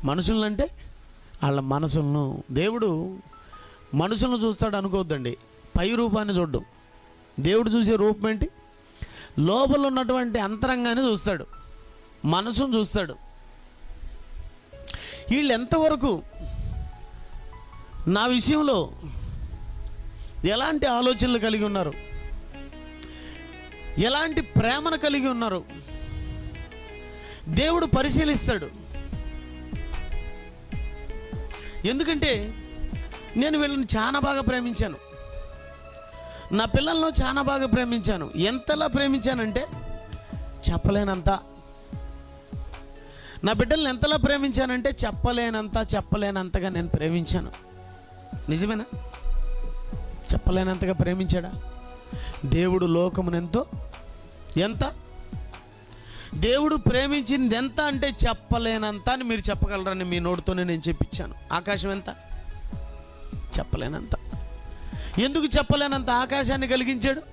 మనుషులంటే వాళ్ళ మనసులను దేవుడు మనుషులను చూస్తాడు అనుకోవద్దండి పై రూపాన్ని చూడ్డం దేవుడు చూసే రూపం ఏంటి లోపల ఉన్నటువంటి అంతరంగాన్ని చూస్తాడు మనసును చూస్తాడు వీళ్ళు ఎంతవరకు నా విషయంలో ఎలాంటి ఆలోచనలు కలిగి ఉన్నారు ఎలాంటి ప్రేమను కలిగి ఉన్నారు దేవుడు పరిశీలిస్తాడు ఎందుకంటే నేను వీళ్ళని చాలా బాగా ప్రేమించాను నా పిల్లలను చాలా బాగా ప్రేమించాను ఎంతలా ప్రేమించానంటే చెప్పలేనంత నా బిడ్డల్ని ఎంతలా ప్రేమించానంటే చెప్పలేనంత చెప్పలేనంతగా నేను ప్రేమించాను నిజమేనా చెప్పలేనంతగా ప్రేమించాడా దేవుడు లోకమునెంతో ఎంత దేవుడు ప్రేమించింది ఎంత అంటే చెప్పలేనంత అని మీరు చెప్పగలరని మీ నోటితోనే నేను చెప్పించాను ఆకాశం ఎంత చెప్పలేనంత ఎందుకు చెప్పలేనంత ఆకాశాన్ని కలిగించాడు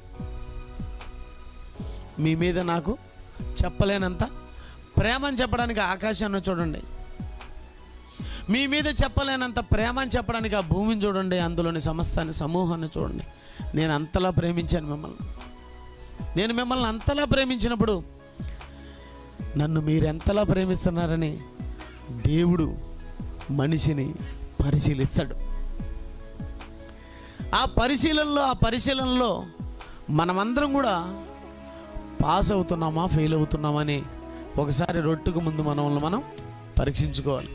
మీ మీద నాకు చెప్పలేనంత ప్రేమని చెప్పడానికి ఆకాశాన్ని చూడండి మీ మీద చెప్పలేనంత ప్రేమని చెప్పడానికి ఆ భూమిని చూడండి అందులోని సమస్తాన్ని సమూహాన్ని చూడండి నేను అంతలా ప్రేమించాను మిమ్మల్ని నేను మిమ్మల్ని అంతలా ప్రేమించినప్పుడు నన్ను మీరు ఎంతలా ప్రేమిస్తున్నారని దేవుడు మనిషిని పరిశీలిస్తాడు ఆ పరిశీలనలో ఆ పరిశీలనలో మనమందరం కూడా పాస్ అవుతున్నామా ఫెయిల్ అవుతున్నామా అని ఒకసారి రొట్టుకు ముందు మనల్ని మనం పరీక్షించుకోవాలి